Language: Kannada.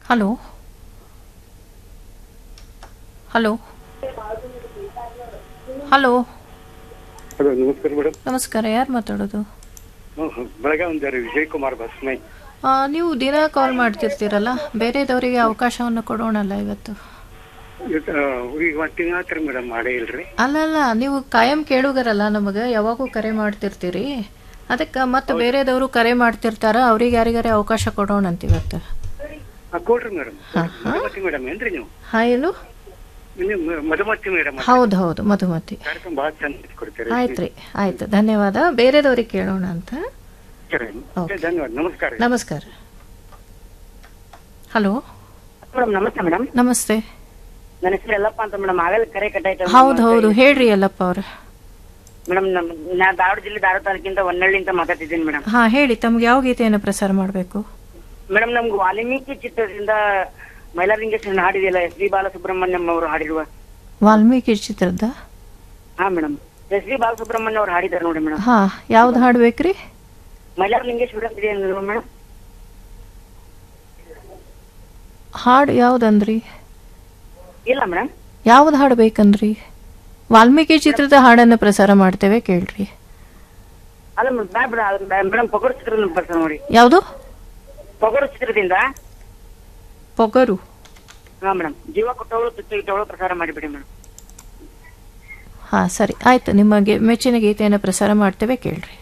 ಹಲೋ ಹಲೋ ಹಲೋ ಹಲೋ ನಮಸ್ಕಾರ ಮೇಡಮ್ ನಮಸ್ಕಾರ ಯಾರು ಮಾತಾಡೋದು ಬೆಳಗಾವಿಯಿಂದ ವಿಜಯ್ ಕುಮಾರ್ ಬಸ್ಮೈ ಆ, ನೀವು ದಿನ ಕಾಲ್ ಮಾಡ್ತಿರ್ತೀರಲ್ಲ ಬೇರೆದವರಿಗೆ ಅವಕಾಶವನ್ನು ಕೊಡೋಣಲ್ಲ ಇವತ್ತು ಈಗ ಒಂದು ತಿಂಗಳ ಆತ್ರಿ ಮೇಡಮ್ ಮಾಡೇ ಇಲ್ರಿ ಅಲ್ಲಲ್ಲ ನೀವು ಕಾಯಂ ಕೇಳುಗರಲ್ಲ ನಮಗೆ ಯಾವಾಗೂ ಕರೆ ಮಾಡ್ತಿರ್ತೀರಿ ಅದಕ್ಕೆ ಮತ್ತೆ ಬೇರೆದವರು ಕರೆ ಮಾಡ್ತಿರ್ತಾರ ಅವ್ರಿಗೆ ಯಾರಿಗಾರೆ ಅವಕಾಶ ಕೊಡೋಣ ಅಂತ ಇವತ್ತು ಆ, ಕೊಡ್ರಿ ಮೇಡಮ್ ಮಧುಮತಿ ಮೇಡಮ್ ಏನ್ರಿ ನೀವು ಹಾ ಏನು ನೀವು ಮ- ಮಧುಮತಿ ಮೇಡಮ್ ಹೌದು ಹೌದು ಮಧುಮತಿ ಕಾರ್ಯಕ್ರಮ ಭಾಳ ಚಂದ ಕೊಡ್ತೀರಿ ಆಯ್ತು ರೀ ಆಯ್ತು ಧನ್ಯವಾದ ಬೇರೆದವ್ರಿಗೆ ಕೇಳೋಣ ಅಂತ ಸರಿ ಓಕೆ. ಧನ್ಯವಾದ ನಮಸ್ಕಾರ ರೀ. ನಮಸ್ಕಾರ ಹಲೋ ಮೇಡಮ್ ನಮಸ್ತೆ ಮೇಡಮ್ ನಮಸ್ತೆ ನನ್ನ ಹೆಸರು ಎಲ್ಲಪ್ಪ ಅಂತ ಮೇಡಮ್ ಆಗಲೇ ಕರೆ ಕಟ್ಟಾಯ್ತು ಹೌದು ಹೌದು ಹೇಳ್ರಿ ಯಲ್ಲಪ್ಪ ಅವ್ರ ಮೇಡಮ್ ನಮ್ ನಾ ಧಾರವಾಡ ಜಿಲ್ಲೆ ಧಾರವಾಡ ತಾಲೂಕಿಂದ ಹೊನ್ನಳ್ಳಿಂದ ಮಾತಾಡ್ತಿದ್ದೀನಿ ಮೇಡಮ್ ಹಾ ಹೇಳಿ ತಮ್ಗೆ ಯಾವ ಗೀತೆಯನ್ನು ಪ್ರಸಾರ ಮಾಡಬೇಕು ಮೇಡಮ್ ನಮ್ಗೆ ವಾಲ್ಮೀಕಿ ಚಿತ್ರದಿಂದ ಮೈಲಾರಿಂಗೇಶ್ವರನ ಹಾಡಿದೆಯಲ್ಲ ಎಸ್ ಬಿ ಬಾಲಸುಬ್ರಹ್ಮಣ್ಯಂ ಅವರು ಹಾಡಿರುವ ವಾಲ್ಮೀಕಿ ಚಿತ್ರದ ಹಾ ಮೇಡಮ್ ಎಸ್ ಬಿ ಬಾಲಸುಬ್ರಹ್ಮಣ್ಯ ಅವ್ರು ಹಾಡಿದಾರೆ ನೋಡಿ ಮೇಡಮ್ ಹಾ ಯಾವ್ದು ಹಾಡ್ಬೇಕ್ರಿ ಮೈಲಾರಲಿಂಗೇಶ್ವರ ಅಂತ ಇದೆ ಮೇಡಮ್ ಹಾಡು ಯಾವ್ದಂದ್ರಿ ಇಲ್ಲ ಮೇಡಮ್ ಯಾವ್ದು ಹಾಡು ಬೇಕಂದ್ರಿ ವಾಲ್ಮೀಕಿ ಚಿತ್ರದ ಹಾಡನ್ನು ಪ್ರಸಾರ ಮಾಡ್ತೇವೆ ಕೇಳ್ರಿ ಅಲ್ಲ ಮೇಡಮ್ ಪೊಗರು ಚಿತ್ರದ ಬರ್ತಾರೆ ನೋಡಿ ಯಾವುದು ಪೊಗರು ಚಿತ್ರದಿಂದ ಪೊಗರು ಹಾ ಮೇಡಮ್ ಜೀವ ಕೊಟ್ಟವಳು ತುತ್ತು ಇಟ್ಟವಳು ಪ್ರಸಾರ ಮಾಡಿಬಿಡಿ ಮೇಡಮ್ ಹಾ ಸರಿ ಆಯ್ತು ನಿಮ್ಮ ಗೆ- ಮೆಚ್ಚಿನ ಗೀತೆಯನ್ನು ಪ್ರಸಾರ ಮಾಡ್ತೇವೆ ಕೇಳ್ರಿ